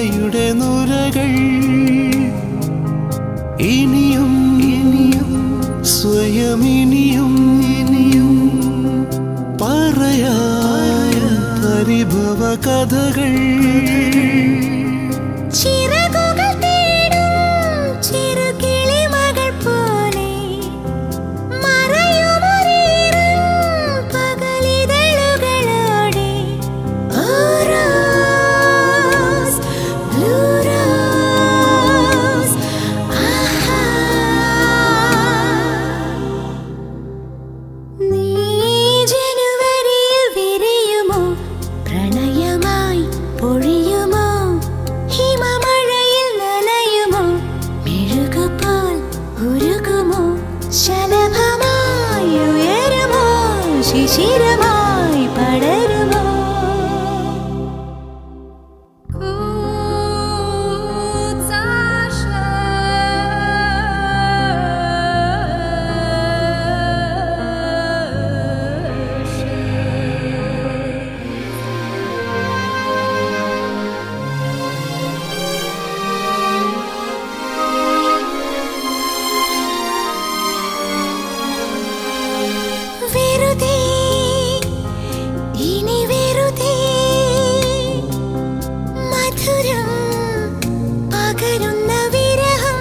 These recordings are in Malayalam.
കഥയുടെ നുരകൾ ഇനിയും ഇനിയും സ്വയം ഇനിയും ഇനിയും പറയായ പരിഭവ കഥകൾ ചിറകുകൾ തേടും ചെറുകിളിമകൾ പോലെ മറയുമൊരീറൻ പകലിതളുകളോടെ ഓരോസ് ബ്ലൂ റോസ് ആഹാ നീ ജനുവരിയിൽ വിരിയുമോ പ്രണയമായി പൊഴിയുമോ ഹിമമഴയിൽ നനയുമോ മെഴുകുപോൽ ഉരുകുമോ ശലഭമായി ഉയരുമോ ശിശിരമായി പടരുമോ വെറുതെ ഇനി വെറുതെ മധുരം പകരുന്ന വിരഹം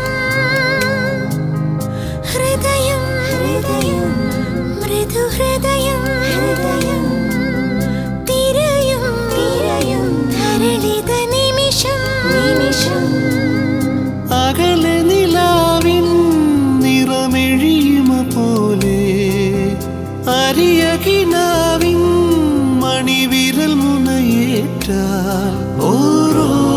ഹൃദയം ഹൃദയം മൃദുഹൃദയം ഹൃദയം തിരയും തിരയും ധരളിത നിമിഷം നിമിഷം അകലെ നിലാവിൻ നിറമെഴിയുമ പോലെ അരിയകിനാവിൻ മണിവിരൽ മുനയേറ്റാൽ ഓരോ